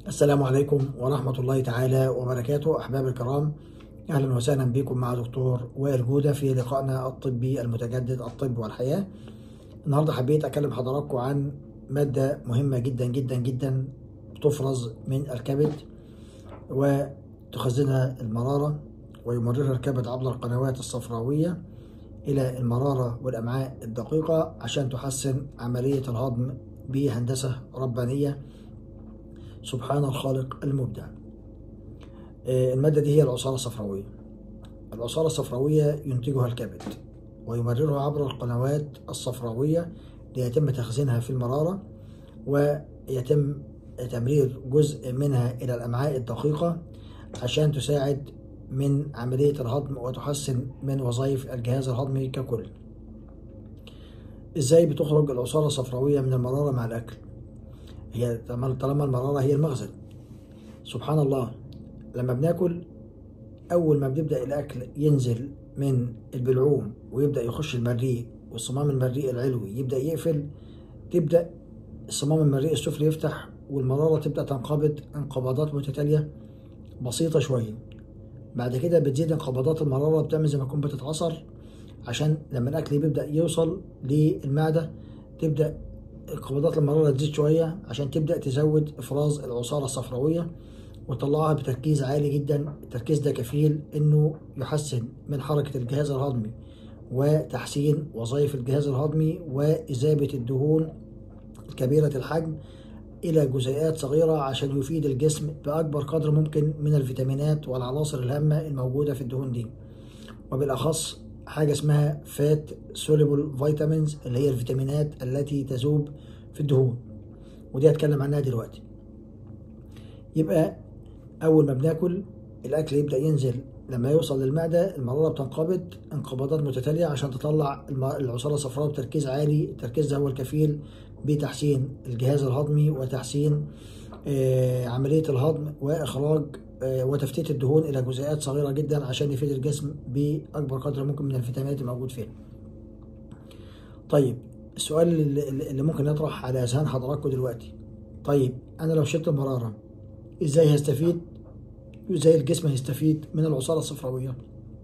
السلام عليكم ورحمة الله تعالى وبركاته أحباب الكرام أهلا وسهلا بكم مع دكتور وائل جودة في لقائنا الطبي المتجدد الطب والحياة النهاردة حبيت أكلم حضراتكم عن مادة مهمة جدا جدا جدا تفرز من الكبد وتخزنها المرارة ويمررها الكبد عبر القنوات الصفراوية إلى المرارة والأمعاء الدقيقة عشان تحسن عملية الهضم بهندسة ربانية سبحان الخالق المبدع المادة دي هي العصارة الصفراوية العصارة الصفراوية ينتجها الكبد ويمررها عبر القنوات الصفراوية ليتم تخزينها في المرارة ويتم تمرير جزء منها إلى الأمعاء الدقيقة عشان تساعد من عملية الهضم وتحسن من وظائف الجهاز الهضمي ككل ازاي بتخرج العصارة الصفراوية من المرارة مع الأكل هي طالما المرارة هي المخزن سبحان الله لما بناكل أول ما بنبدأ الأكل ينزل من البلعوم ويبدأ يخش المريء والصمام المريء العلوي يبدأ يقفل تبدأ الصمام المريء السفلي يفتح والمرارة تبدأ تنقبض انقباضات متتالية بسيطة شوية بعد كده بتزيد انقباضات المرارة بتعمل زي ما تكون بتتعصر عشان لما الأكل بيبدأ يوصل للمعدة تبدأ انقباضات المرارة تزيد شوية عشان تبدأ تزود إفراز العصارة الصفراوية وتطلعها بتركيز عالي جدا التركيز ده كفيل إنه يحسن من حركة الجهاز الهضمي وتحسين وظائف الجهاز الهضمي وإذابة الدهون كبيرة الحجم إلى جزيئات صغيرة عشان يفيد الجسم بأكبر قدر ممكن من الفيتامينات والعناصر الهامة الموجودة في الدهون دي وبالأخص حاجة اسمها فات سوليبل فيتامينز اللي هي الفيتامينات التي تذوب في الدهون ودي هتكلم عنها دلوقتي يبقى أول ما بناكل الأكل يبدأ ينزل لما يوصل للمعدة المرارة بتنقبض انقباضات متتالية عشان تطلع العصارة الصفراء بتركيز عالي التركيز ده هو الكفيل بتحسين الجهاز الهضمي وتحسين آه عملية الهضم وإخراج آه وتفتيت الدهون إلى جزيئات صغيرة جدا عشان يفيد الجسم بأكبر قدر ممكن من الفيتامينات الموجود فيها طيب السؤال اللي, اللي ممكن يطرح على أذهان حضراتكم دلوقتي طيب أنا لو شلت المرارة إزاي هستفيد ازاي الجسم هيستفيد من العصارة الصفراوية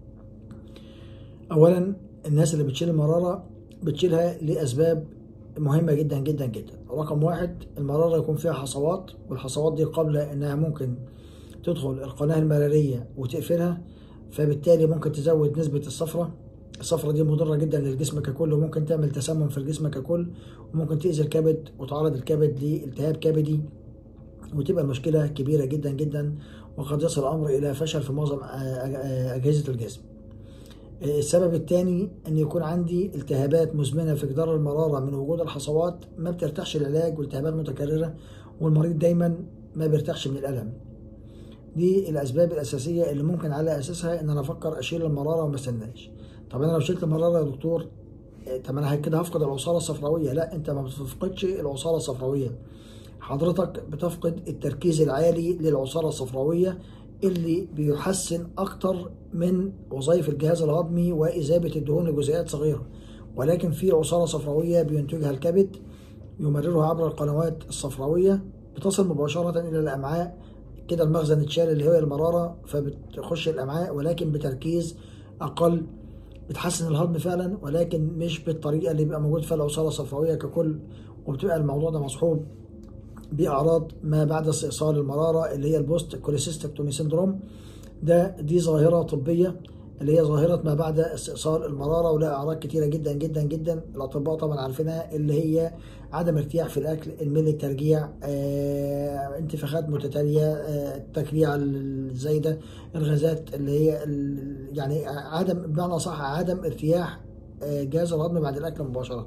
اولا الناس اللي بتشيل المرارة بتشيلها لاسباب مهمة جدا جدا جدا رقم واحد المرارة يكون فيها حصوات والحصوات دي قبل انها ممكن تدخل القناة المرارية وتقفلها فبالتالي ممكن تزود نسبة الصفرة الصفرة دي مضرة جدا للجسم ككل وممكن تعمل تسمم في الجسم ككل وممكن تأذي الكبد وتعرض الكبد لالتهاب كبدي وتبقى مشكلة كبيرة جدا جدا وقد يصل الأمر إلى فشل في معظم أجهزة الجسم السبب الثاني أن يكون عندي التهابات مزمنة في جدار المرارة من وجود الحصوات ما بترتاحش العلاج والتهابات متكررة والمريض دايما ما بيرتاحش من الألم دي الأسباب الأساسية اللي ممكن على أساسها إن أنا أفكر أشيل المرارة وما استناش طب أنا لو شلت المرارة يا دكتور طب أنا كده هفقد العصارة الصفراوية لا أنت ما بتفقدش العصارة الصفراوية حضرتك بتفقد التركيز العالي للعصارة الصفراوية اللي بيحسن أكتر من وظائف الجهاز الهضمي وإذابة الدهون لجزيئات صغيرة ولكن في عصارة صفراوية بينتجها الكبد يمررها عبر القنوات الصفراوية بتصل مباشرة إلى الأمعاء كده المخزن اتشال اللي هي المرارة فبتخش الأمعاء ولكن بتركيز أقل بتحسن الهضم فعلا ولكن مش بالطريقة اللي بيبقى موجود فيها العصارة الصفراوية ككل وبتبقى الموضوع ده مصحوب باعراض ما بعد استئصال المراره اللي هي البوست كوليسيستكتومي سيندروم ده دي ظاهره طبيه اللي هي ظاهره ما بعد استئصال المراره ولها اعراض كتيره جدا جدا جدا الاطباء طبعا عارفينها اللي هي عدم ارتياح في الاكل الميل الترجيع آه، انتفاخات متتاليه آه، التكريع الزايده الغازات اللي هي يعني عدم بمعنى صح عدم ارتياح آه، جهاز الهضم بعد الاكل مباشره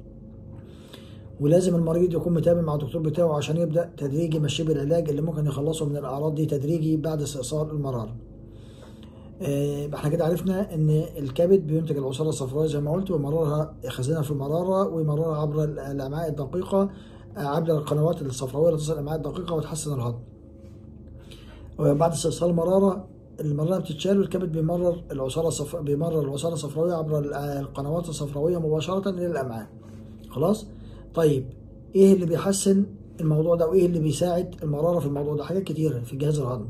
ولازم المريض يكون متابع مع الدكتور بتاعه عشان يبدا تدريجي يمشيه بالعلاج اللي ممكن يخلصه من الاعراض دي تدريجي بعد استئصال المراره. احنا كده عرفنا ان الكبد بينتج العصاره الصفراء زي ما قلت ويمررها يخزنها في المراره ويمررها عبر الامعاء الدقيقه عبر القنوات الصفراويه اللي تصل الامعاء الدقيقه وتحسن الهضم. وبعد استئصال المراره المراره بتتشال والكبد بيمرر العصاره الصف... بيمرر العصاره الصفراويه عبر القنوات الصفراويه مباشره الى الامعاء. خلاص؟ طيب ايه اللي بيحسن الموضوع ده وايه اللي بيساعد المراره في الموضوع ده حاجات كتيره في الجهاز الهضمي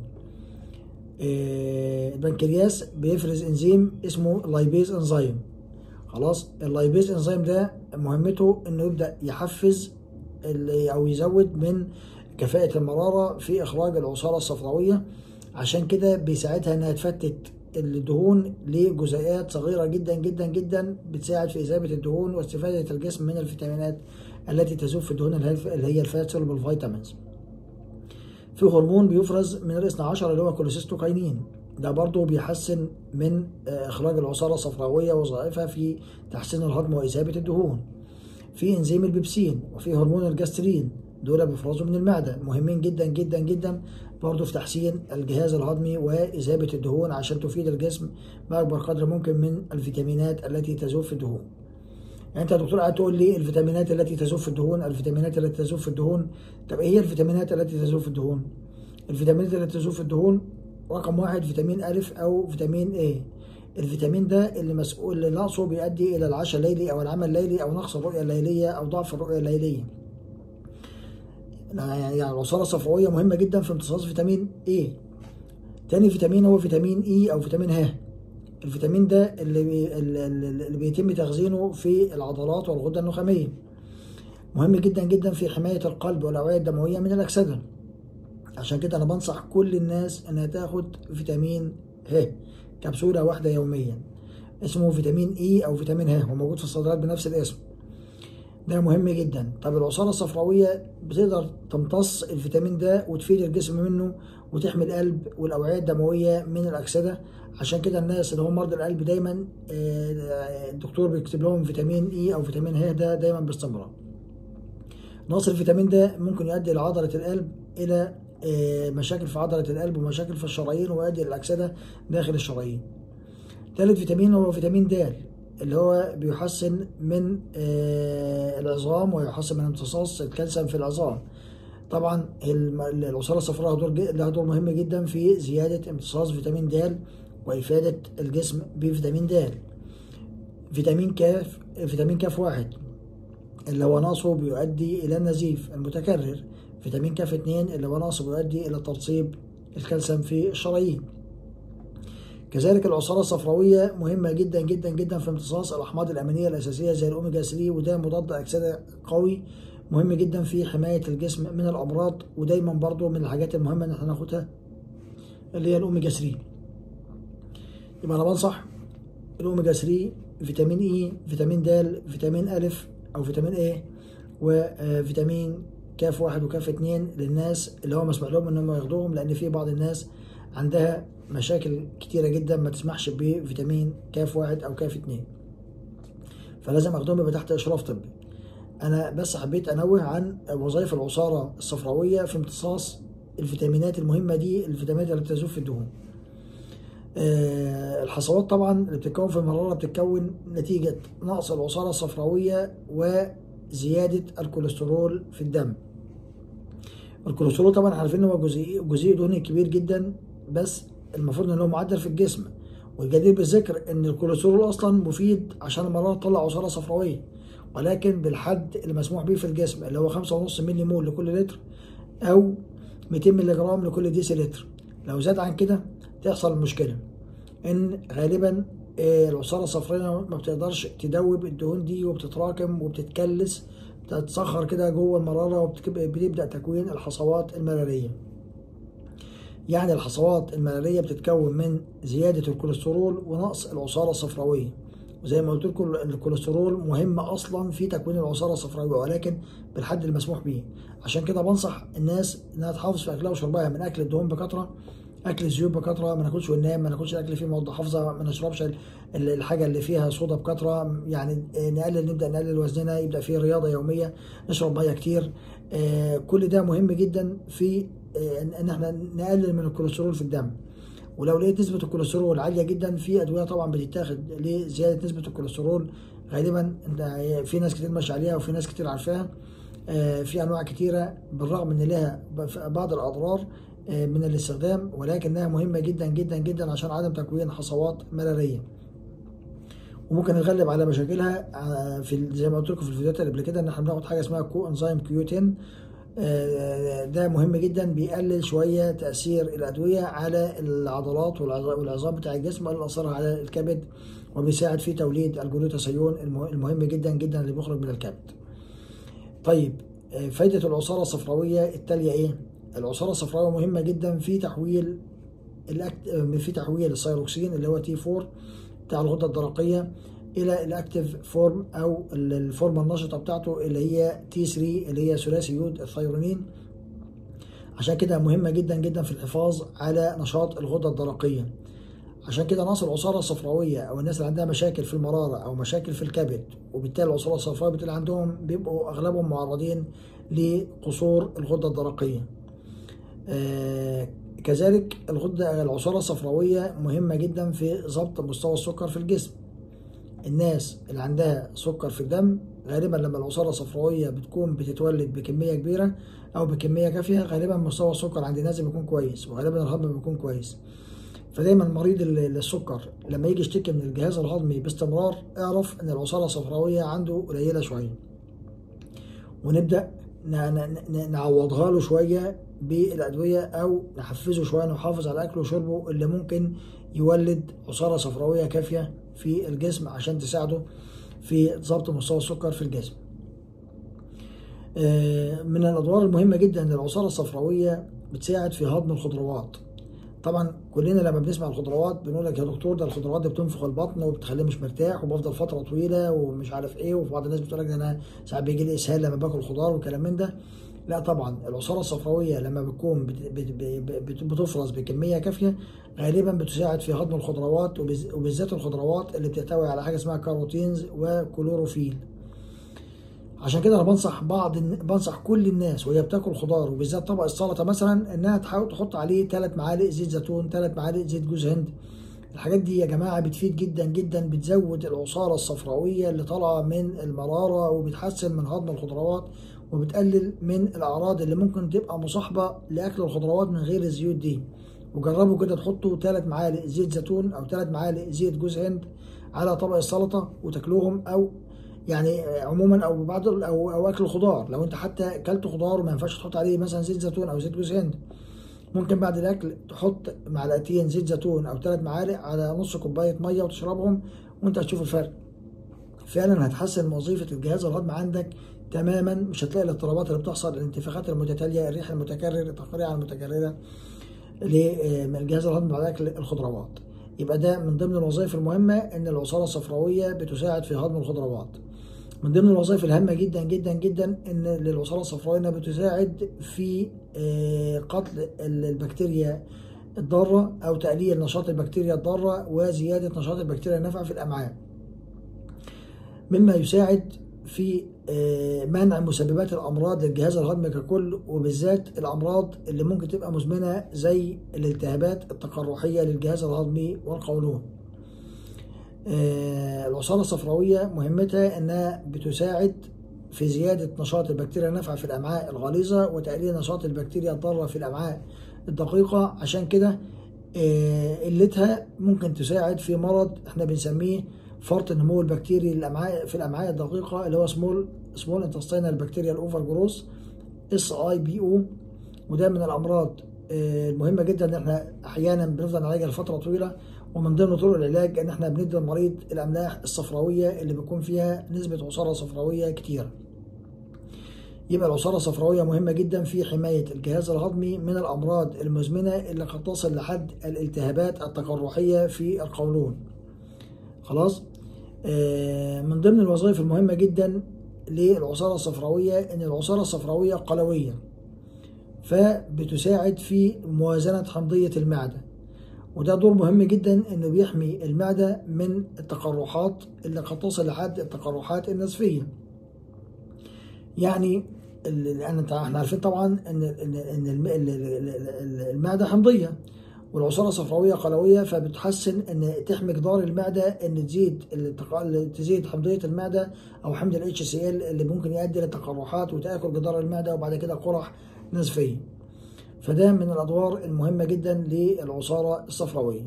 آه، البنكرياس بيفرز انزيم اسمه لايبيز انزيم خلاص اللايبيز انزيم ده مهمته انه يبدا يحفز ال- او يزود من كفاءة المرارة في إخراج العصارة الصفراوية عشان كده بيساعدها إنها تفتت الدهون لجزيئات صغيرة جدا جدا جدا بتساعد في إذابة الدهون واستفادة الجسم من الفيتامينات التي تذوب في الدهون اللي هي- اللي هي الفات سولبل فيتامينز. في هرمون بيفرز من الاثنى عشر اللي هو كوليسيستوكاينين ده برضه بيحسن من آه، إخراج العصارة الصفراوية وظائفها في تحسين الهضم وإذابة الدهون. في انزيم البيبسين وفي هرمون الجاسترين دول بيفرزوا من المعدة مهمين جدا جدا جدا برضه في تحسين الجهاز الهضمي وإذابة الدهون عشان تفيد الجسم بأكبر قدر ممكن من الفيتامينات التي تذوب في الدهون يعني انت يا دكتور قاعد تقول لي الفيتامينات التي تذوب في الدهون الفيتامينات التي تذوب في الدهون طب ايه هي الفيتامينات التي تذوب في الدهون الفيتامينات التي تذوب في الدهون رقم واحد فيتامين ألف أو فيتامين A الفيتامين ده اللي مسؤول اللي نقصه بيؤدي إلى العشاء الليلي أو العمل الليلي أو نقص الرؤية الليلية أو ضعف الرؤية الليلية يعني يعني العصارة الصفراوية مهمة جدا في امتصاص فيتامين A تاني فيتامين هو فيتامين E أو فيتامين ه الفيتامين ده اللي, بي اللي اللي بيتم تخزينه في العضلات والغدة النخامية مهم جدا جدا في حماية القلب والأوعية الدموية من الأكسدة عشان كده أنا بنصح كل الناس إنها تاخد فيتامين ه كبسولة واحدة يوميا اسمه فيتامين اي او فيتامين ه هو موجود في الصيدليات بنفس الاسم ده مهم جدا طب العصارة الصفراوية بتقدر تمتص الفيتامين ده وتفيد الجسم منه وتحمي القلب والأوعية الدموية من الأكسدة عشان كده الناس اللي هم مرضى القلب دايما آه، الدكتور بيكتب لهم فيتامين اي او فيتامين ه ده دايما باستمرار نقص الفيتامين ده ممكن يؤدي لعضلة القلب إلى آه، مشاكل في عضلة القلب ومشاكل في الشرايين ويؤدي إلى الأكسدة داخل الشرايين تالت فيتامين هو فيتامين د اللي هو بيحسن من آه، العظام ويحسن من امتصاص الكالسيوم في العظام طبعا الم- العصارة الصفراء لها دور ج- لها دور مهم جدا في زيادة امتصاص فيتامين د وإفادة الجسم بفيتامين د فيتامين كاف فيتامين كاف واحد اللي هو نقصه بيؤدي إلى النزيف المتكرر فيتامين كاف اتنين اللي هو نقصه بيؤدي إلى ترسيب الكالسيوم في الشرايين كذلك العصارة الصفراوية مهمة جدا جدا جدا في امتصاص الأحماض الأمينية الأساسية زي الأوميجا 3 وده مضاد أكسدة قوي مهم جدا في حماية الجسم من الأمراض ودايما برضو من الحاجات المهمة إن احنا ناخدها اللي هي الأوميجا 3 يبقى أنا بنصح الأوميجا 3 فيتامين إي فيتامين د فيتامين ألف أو فيتامين إيه وفيتامين كاف واحد وكاف اتنين للناس اللي هو مسموح لهم انهم ياخدوهم لان في بعض الناس عندها مشاكل كتيرة جدا ما تسمحش بفيتامين كاف واحد او كاف اتنين فلازم اخدهم يبقى تحت اشراف طبي انا بس حبيت انوه عن وظائف العصارة الصفراوية في امتصاص الفيتامينات المهمة دي الفيتامينات اللي بتذوب في الدهون آه، الحصوات طبعا اللي بتتكون في المرارة بتتكون نتيجة نقص العصارة الصفراوية وزيادة الكوليسترول في الدم الكوليسترول طبعا عارفين ان هو جزيء جزيء دهني كبير جدا بس المفروض ان هو معدل في الجسم والجدير بالذكر ان الكوليسترول اصلا مفيد عشان المرارة تطلع عصارة صفراوية ولكن بالحد اللي مسموح به في الجسم اللي هو 5.5 ملي مول لكل لتر او 200 ملي جرام لكل ديسي لتر لو زاد عن كده تحصل المشكلة ان غالبا آه، العصارة الصفراء ما بتقدرش تدوب الدهون دي وبتتراكم وبتتكلس بتتصخر كده جوه المرارة وبتبدأ تكوين الحصوات المرارية يعني الحصوات المرارية بتتكون من زيادة الكوليسترول ونقص العصارة الصفراوية وزي ما قلت لكم الكوليسترول مهم اصلا في تكوين العصاره الصفراويه ولكن بالحد المسموح به عشان كده بنصح الناس انها تحافظ في اكلها وشربها من اكل الدهون بكثره اكل الزيوت بكثره ما ناكلش وننام ما ناكلش الاكل فيه مواد حافظه ما نشربش ال- ال- الحاجه اللي فيها صودا بكثره يعني نقلل نبدا نقلل وزننا يبدا فيه رياضه يوميه نشرب ميه كتير آه، كل ده مهم جدا في آه، ان احنا نقلل من الكوليسترول في الدم ولو لقيت نسبة الكوليسترول عالية جدا في أدوية طبعا بتتاخد لزيادة نسبة الكوليسترول غالبا انت في ناس كتير ماشية عليها وفي ناس كتير عارفاها آه، في أنواع كتيرة بالرغم إن لها بعض الأضرار آه، من الاستخدام ولكنها مهمة جدا جدا جدا عشان عدم تكوين حصوات مرارية وممكن نغلب على مشاكلها آه، في زي ما قلت لكم في الفيديوهات اللي قبل كده ان احنا بناخد حاجه اسمها كو انزيم كيو 10 آه، ده مهم جدا بيقلل شوية تأثير الأدوية على العضلات والعظ- والعظام بتاع الجسم ولا أثرها على الكبد وبيساعد في توليد الجلوتاثيون المه- المهم جدا جدا اللي بيخرج من الكبد طيب آه، فايدة العصارة الصفراوية التالية إيه؟ العصارة الصفراوية مهمة جدا في تحويل الأكت... آه، في تحويل السيروكسين اللي هو تي 4 بتاع الغدة الدرقية إلى الأكتيف فورم أو ال- الفورمة النشطة بتاعته اللي هي تي 3 اللي هي ثلاثي يود الثيرونين عشان كده مهمة جدا جدا في الحفاظ على نشاط الغدة الدرقية عشان كده ناس العصارة الصفراوية أو الناس اللي عندها مشاكل في المرارة أو مشاكل في الكبد وبالتالي العصارة الصفراوية بتلاقي عندهم بيبقوا أغلبهم معرضين لقصور الغدة الدرقية. آه كذلك الغدة العصارة الصفراوية مهمة جدا في ضبط مستوى السكر في الجسم. الناس اللي عندها سكر في الدم غالبا لما العصارة الصفراوية بتكون بتتولد بكمية كبيرة أو بكمية كافية غالبا مستوى السكر عند الناس بيكون كويس وغالبا الهضم بيكون كويس. فدايما مريض ال- السكر لما يجي يشتكي من الجهاز الهضمي باستمرار اعرف ان العصاره الصفراويه عنده قليله شويه ونبدا ن- ن- ن- نعوضها له شويه بالادويه او نحفزه شويه نحافظ على اكله وشربه اللي ممكن يولد عصاره صفراويه كافيه في الجسم عشان تساعده في ضبط مستوى السكر في الجسم آه، من الادوار المهمه جدا للعصاره الصفراويه بتساعد في هضم الخضروات طبعا كلنا لما بنسمع الخضروات بنقول لك يا دكتور ده الخضروات دي بتنفخ البطن وبتخليه مش مرتاح وبفضل فتره طويله ومش عارف ايه وفي بعض الناس بتقول لك ده انا ساعات بيجي لي اسهال لما باكل خضار وكلام من ده لا طبعا العصاره الصفراويه لما بتكون بت- بت- بت- بتفرز بكميه كافيه غالبا بتساعد في هضم الخضروات وبز- وبالذات الخضروات اللي بتحتوي على حاجه اسمها كاروتينز وكلوروفيل عشان كده انا بنصح بعض الن- بنصح كل الناس وهي بتاكل خضار وبالذات طبق السلطه مثلا انها تحاول تحط عليه ثلاث معالق زيت زيتون ثلاث معالق زيت جوز هند الحاجات دي يا جماعه بتفيد جدا جدا بتزود العصاره الصفراويه اللي طالعه من المراره وبتحسن من هضم الخضروات وبتقلل من الاعراض اللي ممكن تبقى مصاحبه لاكل الخضروات من غير الزيوت دي وجربوا كده تحطوا ثلاث معالق زيت زيتون او ثلاث معالق زيت جوز هند على طبق السلطه وتاكلوهم او يعني عموما او بعض ال- او او اكل الخضار لو انت حتى اكلت خضار وما ينفعش تحط عليه مثلا زيت زيتون او زيت جوز هند ممكن بعد الاكل تحط معلقتين زيت زيتون او ثلاث معالق على نص كوبايه ميه وتشربهم وانت هتشوف الفرق فعلا هتحسن من وظيفه الجهاز الهضمي عندك تماما مش هتلاقي الاضطرابات اللي بتحصل الانتفاخات المتتاليه الريح المتكرر التقريع المتكرره ل- من الجهاز الهضمي بعد اكل الخضروات يبقى ده من ضمن الوظائف المهمه ان العصاره الصفراويه بتساعد في هضم الخضروات من ضمن الوظائف الهامة جدا جدا جدا ان للعصارة الصفراوية انها بتساعد في آه، قتل البكتيريا الضارة او تقليل نشاط البكتيريا الضارة وزيادة نشاط البكتيريا النافعة في الامعاء مما يساعد في آه، منع مسببات الامراض للجهاز الهضمي ككل وبالذات الامراض اللي ممكن تبقى مزمنة زي الالتهابات التقرحية للجهاز الهضمي والقولون آه، العصارة الصفراوية مهمتها انها بتساعد في زيادة نشاط البكتيريا النافعة في الأمعاء الغليظة وتقليل نشاط البكتيريا الضارة في الأمعاء الدقيقة عشان كده آه، قلتها ممكن تساعد في مرض احنا بنسميه فرط النمو البكتيري للأمعاء في الأمعاء الدقيقة اللي هو سمول سمول انتستينال بكتيريا الأوفر جروس اس اي بي او وده من الأمراض آه، المهمة جدا ان احنا أحيانا بنفضل نعالجها لفترة طويلة ومن ضمن طرق العلاج ان احنا بندي المريض الاملاح الصفراويه اللي بيكون فيها نسبه عصاره صفراويه كتيره يبقى العصاره الصفراويه مهمه جدا في حمايه الجهاز الهضمي من الامراض المزمنه اللي قد تصل لحد الالتهابات التقرحيه في القولون خلاص آه، من ضمن الوظائف المهمه جدا للعصاره الصفراويه ان العصاره الصفراويه قلويه فبتساعد في موازنه حمضيه المعده وده دور مهم جدا انه بيحمي المعده من التقرحات اللي قد تصل لحد التقرحات النزفيه يعني ال- لان انت احنا عارفين طبعا ان ان ان الم- ال- ال- ال- المعده حمضيه والعصاره صفراويه قلويه فبتحسن ان تحمي جدار المعده ان تزيد التق- تزيد حمضيه المعده او حمض الاتش سي ال اللي ممكن يؤدي لتقرحات وتاكل جدار المعده وبعد كده قرح نزفيه فده من الادوار المهمه جدا للعصاره الصفراويه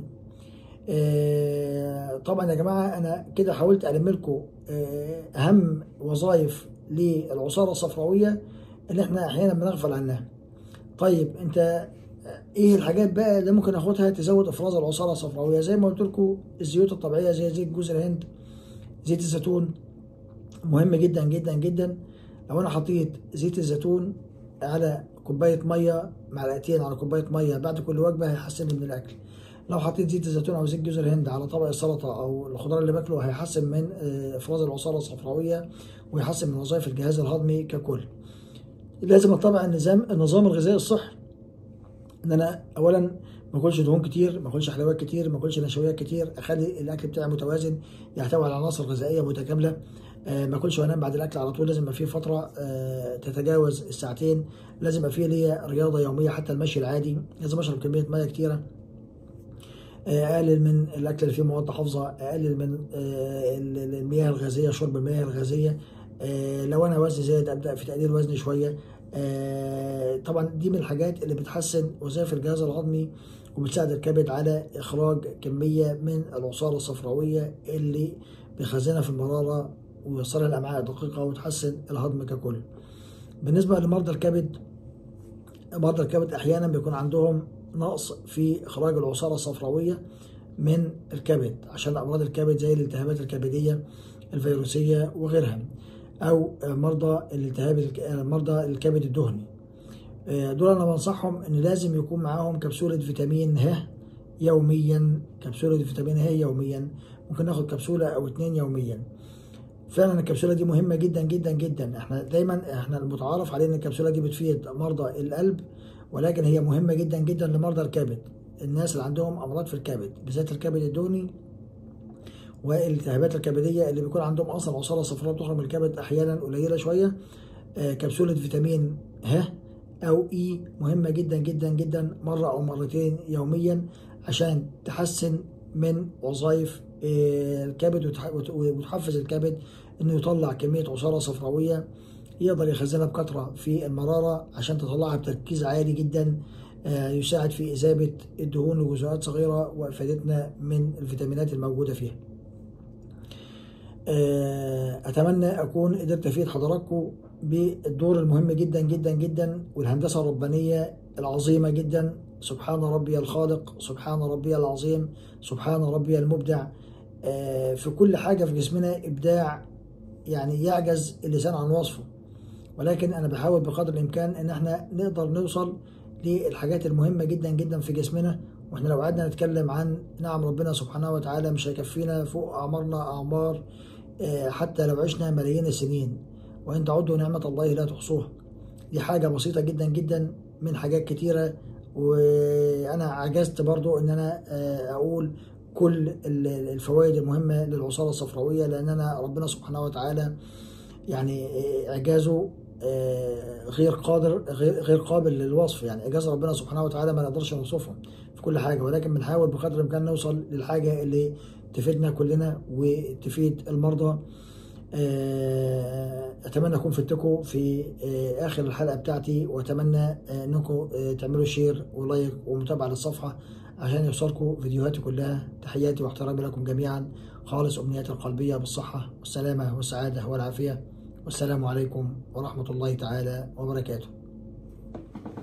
آه، طبعا يا جماعه انا كده حاولت الم لكم آه، اهم وظائف للعصاره الصفراويه اللي احنا احيانا بنغفل عنها طيب انت ايه الحاجات بقى اللي ممكن اخدها تزود افراز العصاره الصفراويه زي ما قلت لكم الزيوت الطبيعيه زي زيت جوز الهند زيت الزيتون مهم جدا جدا جدا لو انا حطيت زيت الزيتون على كوبايه ميه معلقتين على كوبايه ميه بعد كل وجبه هيحسن من الاكل لو حطيت زيت الزيتون او زيت جوز الهند على طبق السلطه او الخضار اللي باكله هيحسن من افراز العصاره الصفراويه ويحسن من وظائف الجهاز الهضمي ككل لازم اتبع النظام النظام الغذائي الصحي ان انا اولا ما اكلش دهون كتير ما اكلش حلويات كتير ما اكلش نشويات كتير اخلي الاكل بتاعي متوازن يحتوي على عناصر غذائيه متكامله آه ما اكلش وانام بعد الاكل على طول لازم يبقى فيه فتره آه تتجاوز الساعتين لازم يبقى فيه ليا رياضه يوميه حتى المشي العادي لازم اشرب كميه ميه كتيره اقلل من الاكل اللي فيه مواد حافظه اقلل من المياه الغازيه شرب المياه الغازيه لو انا وزني زايد ابدا في تقليل وزني شويه طبعا دي من الحاجات اللي بتحسن وظائف الجهاز الهضمي وبتساعد الكبد على اخراج كميه من العصاره الصفراويه اللي بيخزنها في المراره ويوصلها الامعاء الدقيقه وتحسن الهضم ككل بالنسبه لمرضى الكبد مرضى الكبد احيانا بيكون عندهم نقص في اخراج العصاره الصفراويه من الكبد عشان امراض الكبد زي الالتهابات الكبديه الفيروسيه وغيرها او مرضى الالتهاب مرضى الكبد الدهني دول انا بنصحهم ان لازم يكون معاهم كبسوله فيتامين ه يوميا كبسوله فيتامين ه يوميا ممكن ناخد كبسوله او اتنين يوميا فعلا الكبسوله دي مهمه جدا جدا جدا احنا دايما احنا المتعارف عليه ان الكبسوله دي بتفيد مرضى القلب ولكن هي مهمه جدا جدا لمرضى الكبد الناس اللي عندهم امراض في الكبد بالذات الكبد الدهني والالتهابات الكبديه اللي بيكون عندهم اصلا عصاره صفراء بتخرج من الكبد احيانا قليله شويه آه كبسوله فيتامين ه او اي مهمه جدا جدا جدا مره او مرتين يوميا عشان تحسن من وظائف آه الكبد وتحفز الكبد انه يطلع كميه عصاره صفراويه يقدر يخزنها بكثره في المراره عشان تطلعها بتركيز عالي جدا آه يساعد في اذابه الدهون لجزيئات صغيره وافادتنا من الفيتامينات الموجوده فيها اتمنى اكون قدرت افيد حضراتكم بالدور المهم جدا جدا جدا والهندسه الربانيه العظيمه جدا سبحان ربي الخالق سبحان ربي العظيم سبحان ربي المبدع في كل حاجه في جسمنا ابداع يعني يعجز اللسان عن وصفه ولكن انا بحاول بقدر الامكان ان احنا نقدر نوصل للحاجات المهمه جدا جدا في جسمنا واحنا لو قعدنا نتكلم عن نعم ربنا سبحانه وتعالى مش هيكفينا فوق اعمارنا اعمار حتى لو عشنا ملايين السنين وان تعدوا نعمه الله لا تحصوها دي حاجه بسيطه جدا جدا من حاجات كتيره وانا عجزت برضو ان انا اقول كل الفوائد المهمه للعصاره الصفراويه لان انا ربنا سبحانه وتعالى يعني اعجازه غير قادر غير قابل للوصف يعني اعجاز ربنا سبحانه وتعالى ما نقدرش نوصفه في كل حاجه ولكن بنحاول بقدر الامكان نوصل للحاجه اللي تفيدنا كلنا وتفيد المرضى اتمنى اكون فدتكم في اخر الحلقه بتاعتي واتمنى انكم تعملوا شير ولايك ومتابعه للصفحه عشان يوصلكم فيديوهاتي كلها تحياتي واحترامي لكم جميعا خالص امنياتي القلبيه بالصحه والسلامه والسعاده والعافيه والسلام عليكم ورحمه الله تعالى وبركاته